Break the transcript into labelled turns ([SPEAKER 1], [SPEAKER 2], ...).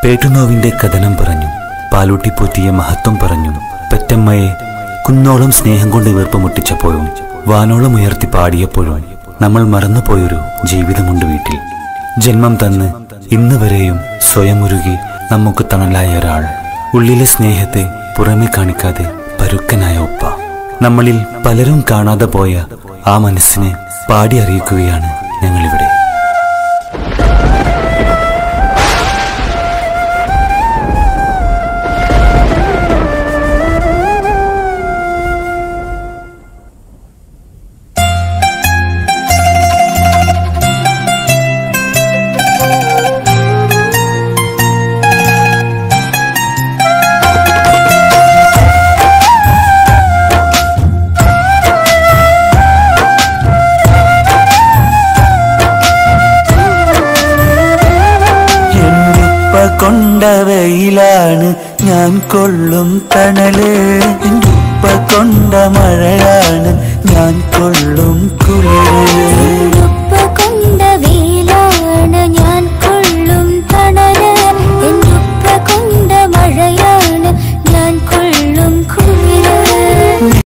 [SPEAKER 1] പേട്ടുനോവിന്റെ കഥനം പറഞ്ഞു പാലൂട്ടിപ്പോറ്റിയ മഹത്വം പറഞ്ഞു പെറ്റമ്മയെ കുന്നോളം സ്നേഹം കൊണ്ട് വീർപ്പുമുട്ടിച്ചപ്പോഴും വാനോളം ഉയർത്തി പാടിയപ്പോഴും നമ്മൾ മറന്നുപോയൊരു ജീവിതമുണ്ട് വീട്ടിൽ ജന്മം തന്ന് ഇന്ന് വരെയും സ്വയം ഉരുകി നമുക്ക് തണലായ ഒരാൾ ഉള്ളിലെ സ്നേഹത്തെ പുറമെ കാണിക്കാതെ പരുക്കനായ ഉപ്പ നമ്മളിൽ പലരും കാണാതെ പോയ ആ മനസ്സിനെ പാടി അറിയിക്കുകയാണ് ഞങ്ങളിവിടെ
[SPEAKER 2] എന്നുപ്പ കൊണ്ട വെയിലാണ് ഞാൻ കൊള്ളും തണല് എന്നുപ്പ കൊണ്ട മഴയാണ് ഞാൻ കൊള്ളും കുളിര്